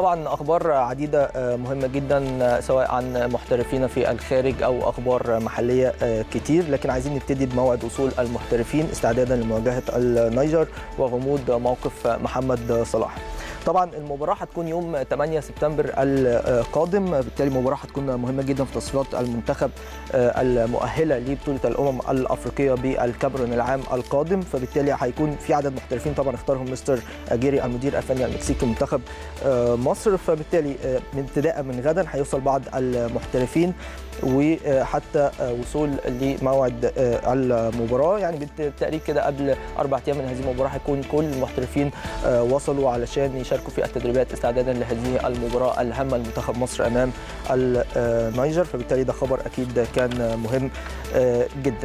طبعا اخبار عديده مهمه جدا سواء عن محترفين في الخارج او اخبار محليه كتير لكن عايزين نبتدي بموعد وصول المحترفين استعدادا لمواجهه النيجر وغموض موقف محمد صلاح طبعا المباراه هتكون يوم 8 سبتمبر القادم بالتالي المباراه هتكون مهمه جدا في تصفيات المنتخب المؤهله لبطوله الامم الافريقيه بالكاميرون العام القادم فبالتالي هيكون في عدد محترفين طبعا اختارهم مستر اجيري المدير الفني المكسيكي منتخب مصر فبالتالي من ابتداء من غدا هيوصل بعض المحترفين وحتى وصول لموعد المباراه يعني بالتقريب كده قبل اربع ايام من هذه المباراه هيكون كل المحترفين وصلوا علشان يشاركوا في التدريبات استعدادا لهذه المباراه الهامه لمنتخب مصر امام النيجر فبالتالي ده خبر اكيد كان مهم جدا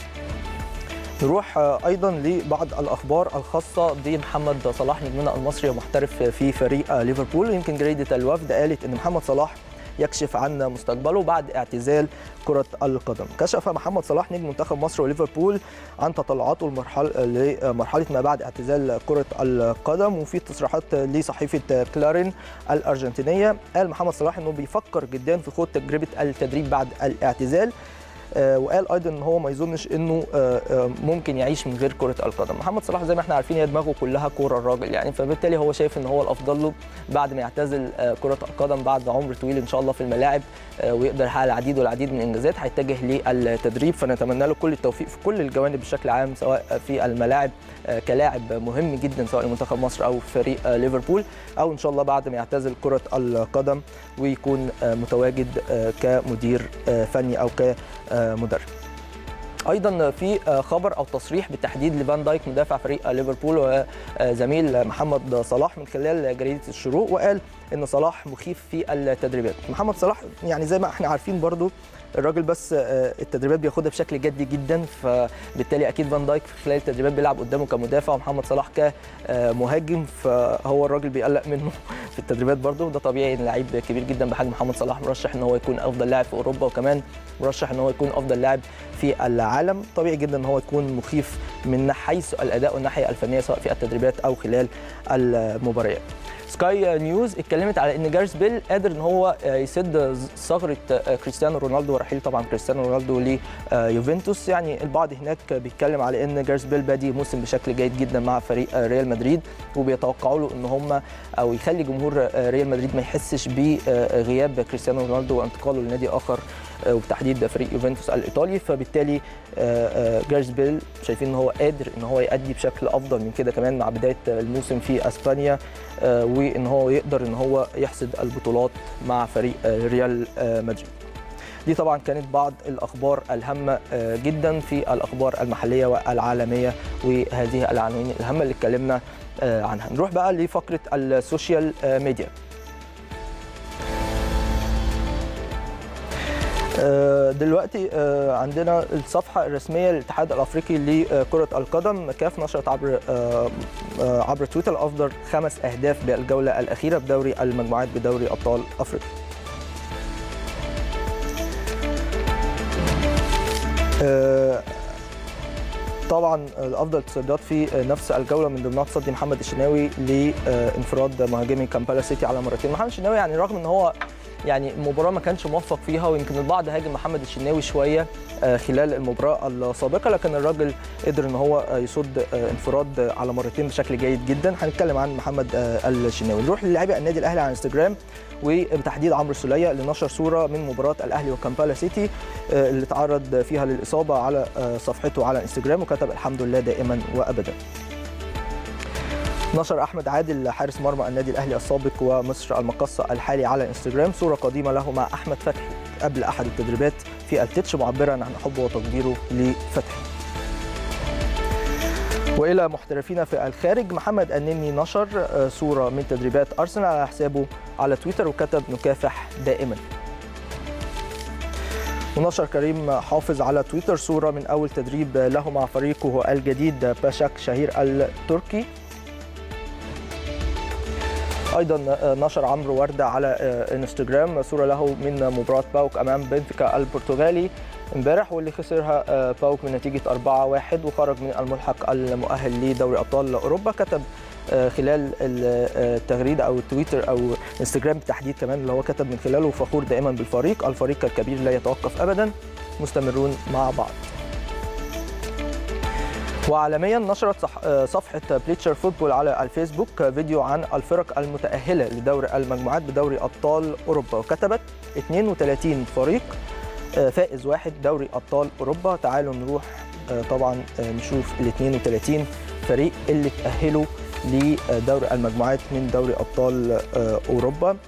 نروح ايضا لبعض الاخبار الخاصه بمحمد صلاح نجمنا المصري المحترف في فريق ليفربول يمكن جريده الوفد قالت ان محمد صلاح يكشف عن مستقبله بعد اعتزال كرة القدم كشف محمد صلاح نجم منتخب مصر وليفربول عن تطلعاته لمرحلة ما بعد اعتزال كرة القدم وفي تصريحات لصحيفة كلارين الأرجنتينية قال محمد صلاح أنه بيفكر جدا في خوض تجربة التدريب بعد الاعتزال وقال ايضا ان هو ما يظنش انه ممكن يعيش من غير كره القدم محمد صلاح زي ما احنا عارفين هي دماغه كلها كوره الراجل يعني فبالتالي هو شايف ان هو الافضل له بعد ما يعتزل كره القدم بعد عمر طويل ان شاء الله في الملاعب ويقدر يحقق العديد والعديد من الانجازات هيتجه للتدريب فنتمنى له كل التوفيق في كل الجوانب بشكل عام سواء في الملاعب كلاعب مهم جدا سواء لمنتخب مصر او فريق ليفربول او ان شاء الله بعد ما يعتزل كره القدم ويكون متواجد كمدير فني او ك مدرب ايضا في خبر او تصريح بالتحديد لفان دايك مدافع فريق ليفربول وزميل محمد صلاح من خلال جريده الشروق وقال ان صلاح مخيف في التدريبات محمد صلاح يعني زي ما احنا عارفين برضو الراجل بس التدريبات بياخدها بشكل جدي جدا فبالتالي اكيد فان دايك في خلال التدريبات بيلعب قدامه كمدافع ومحمد صلاح كمهاجم فهو الراجل بيقلق منه في التدريبات برضه وده طبيعي ان لعيب كبير جدا بحجم محمد صلاح مرشح ان هو يكون افضل لاعب في اوروبا وكمان مرشح ان هو يكون افضل لاعب في العالم طبيعي جدا ان هو يكون مخيف من حيث الاداء والناحيه الفنيه سواء في التدريبات او خلال المباريات سكاي نيوز اتكلمت على ان جارس بيل قادر ان هو يسد ثغره كريستيانو رونالدو ورحيل طبعا كريستيانو رونالدو ليوفنتوس يعني البعض هناك بيتكلم على ان جارس بيل بادي موسم بشكل جيد جدا مع فريق ريال مدريد وبيتوقعوا له ان هم او يخلي جمهور ريال مدريد ما يحسش بغياب كريستيانو رونالدو وانتقاله لنادي اخر وبالتحديد فريق يوفنتوس الايطالي فبالتالي جارس بيل شايفين ان هو قادر ان هو يأدي بشكل افضل من كده كمان مع بدايه الموسم في اسبانيا وان هو يقدر ان هو يحصد البطولات مع فريق ريال مدريد دي طبعا كانت بعض الاخبار الهامه جدا في الاخبار المحليه والعالميه وهذه العناوين الهامه اللي اتكلمنا عنها نروح بقى لفقره السوشيال ميديا دلوقتي عندنا الصفحه الرسميه للاتحاد الافريقي لكره القدم كاف نشرت عبر عبر تويتر افضل خمس اهداف بالجوله الاخيره بدوري المجموعات بدوري ابطال افريقيا طبعا الافضل تصديات في نفس الجوله من ضمنها تصدي محمد الشناوي لانفراد مهاجمي كامبالا سيتي على مرتين محمد الشناوي يعني رغم ان هو يعني المباراه ما كانش موفق فيها ويمكن البعض هاجم محمد الشناوي شويه خلال المباراه السابقه لكن الراجل قدر ان هو يصد انفراد على مرتين بشكل جيد جدا هنتكلم عن محمد الشناوي نروح للاعيبه النادي الاهلي على انستجرام وبتحديد عمرو السوليه اللي نشر صوره من مباراه الاهلي وكامبالا سيتي اللي تعرض فيها للاصابه على صفحته على انستجرام وكتب الحمد لله دائما وابدا نشر احمد عادل حارس مرمى النادي الاهلي السابق ومصر المقصه الحالي على انستجرام صوره قديمه له مع احمد فتحي قبل احد التدريبات في التتش معبرا عن حبه وتقديره لفتحي والى محترفين في الخارج محمد النني نشر صوره من تدريبات ارسنال على حسابه على تويتر وكتب نكافح دائما ونشر كريم حافظ على تويتر صوره من اول تدريب له مع فريقه الجديد باشاك شهير التركي ايضا نشر عمرو ورده على انستجرام صوره له من مباراه باوك امام بنفيكا البرتغالي امبارح واللي خسرها باوك بنتيجه 4-1 وخرج من الملحق المؤهل لدوري ابطال اوروبا كتب خلال التغريده او التويتر او انستجرام بالتحديد كمان اللي هو كتب من خلاله فخور دائما بالفريق الفريق الكبير لا يتوقف ابدا مستمرون مع بعض وعالميا نشرت صفحة بليتشر فوتبول على الفيسبوك فيديو عن الفرق المتأهلة لدور المجموعات بدوري أبطال أوروبا وكتبت 32 فريق فائز واحد دوري أبطال أوروبا تعالوا نروح طبعا نشوف ال 32 فريق اللي تأهلوا لدوري المجموعات من دوري أبطال أوروبا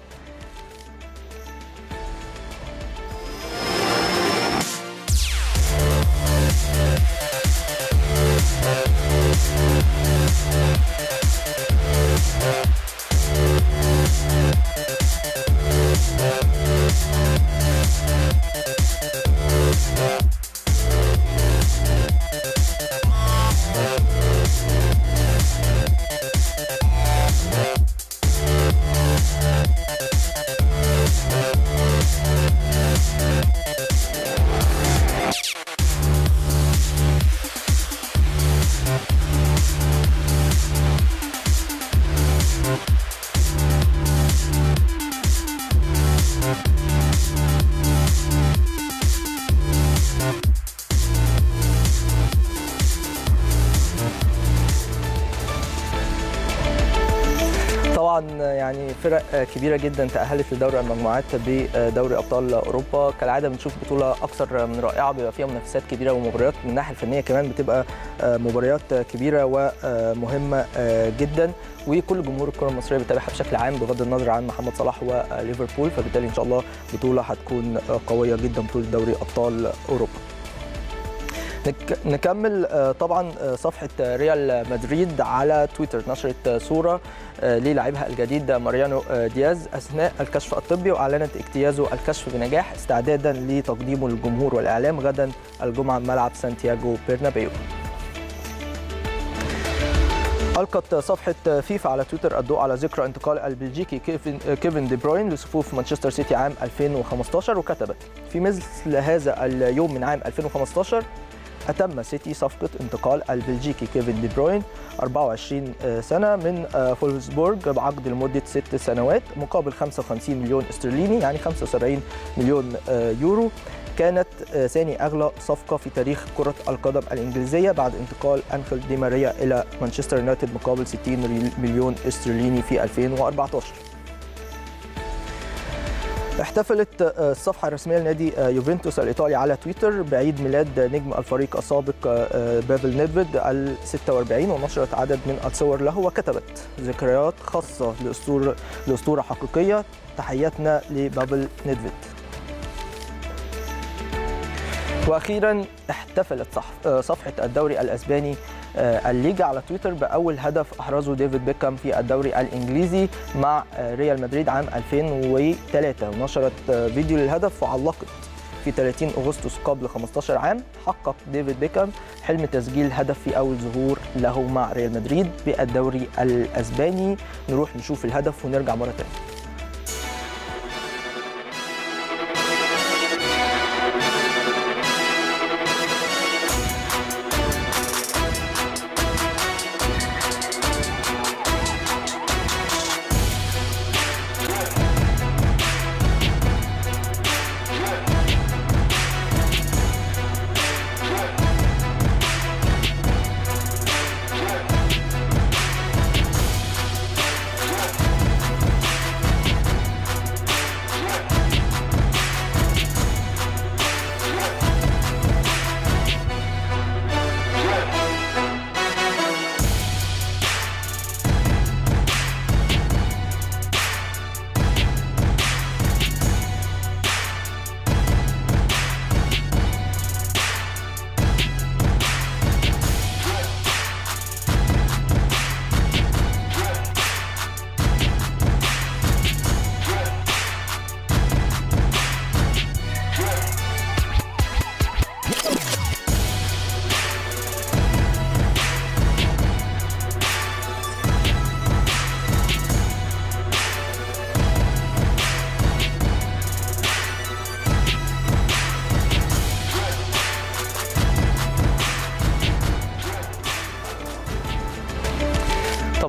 يعني فرق كبيره جدا تاهلت لدوري المجموعات بدوري ابطال اوروبا كالعاده بنشوف بطوله اكثر من رائعه بيبقى فيها منافسات كبيره ومباريات من الناحيه الفنيه كمان بتبقى مباريات كبيره ومهمه جدا وكل جمهور الكره المصريه بيتابعها بشكل عام بغض النظر عن محمد صلاح وليفربول فبالتالي ان شاء الله بطوله هتكون قويه جدا بطوله دوري ابطال اوروبا نكمل طبعا صفحه ريال مدريد على تويتر نشرت صوره للاعبها الجديد ماريانو دياز اثناء الكشف الطبي واعلنت اجتيازه الكشف بنجاح استعدادا لتقديمه للجمهور والاعلام غدا الجمعه ملعب سانتياغو برنابيو ألقت صفحة فيفا على تويتر الضوء على ذكرى انتقال البلجيكي كيفن, كيفن دي بروين لصفوف مانشستر سيتي عام 2015 وكتبت في مثل هذا اليوم من عام 2015 أتم سيتي صفقة انتقال البلجيكي كيفن دي بروين 24 سنة من فولسبورغ بعقد لمدة ست سنوات مقابل 55 مليون استرليني يعني 75 مليون يورو كانت ثاني أغلى صفقة في تاريخ كرة القدم الإنجليزية بعد انتقال أنخيل دي ماريا إلى مانشستر يونايتد مقابل 60 مليون استرليني في 2014 احتفلت الصفحة الرسمية لنادي يوفنتوس الإيطالي على تويتر بعيد ميلاد نجم الفريق السابق بافل نيدفيد ال 46 ونشرت عدد من الصور له وكتبت ذكريات خاصة لأسطورة لأسطورة حقيقية تحياتنا لبافل نيدفيد واخيرا احتفلت صفحه الدوري الاسباني الليجا على تويتر باول هدف احرزه ديفيد بيكهام في الدوري الانجليزي مع ريال مدريد عام 2003 ونشرت فيديو للهدف وعلقت في 30 اغسطس قبل 15 عام حقق ديفيد بيكهام حلم تسجيل هدف في اول ظهور له مع ريال مدريد بالدوري الاسباني نروح نشوف الهدف ونرجع مره ثانيه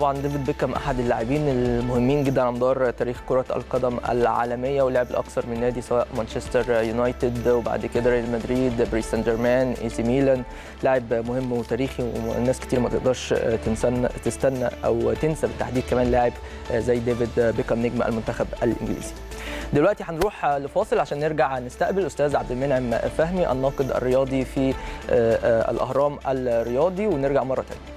طبعا ديفيد بيكهام احد اللاعبين المهمين جدا على مدار تاريخ كره القدم العالميه ولعب لاكثر من نادي سواء مانشستر يونايتد وبعد كده ريال مدريد بريس سان جيرمان اي سي ميلان لاعب مهم وتاريخي والناس كتير ما تقدرش تنسى تستنى او تنسى بالتحديد كمان لاعب زي ديفيد بيكهام نجم المنتخب الانجليزي دلوقتي هنروح لفاصل عشان نرجع نستقبل الاستاذ عبد المنعم فهمي الناقد الرياضي في الاهرام الرياضي ونرجع مره ثانيه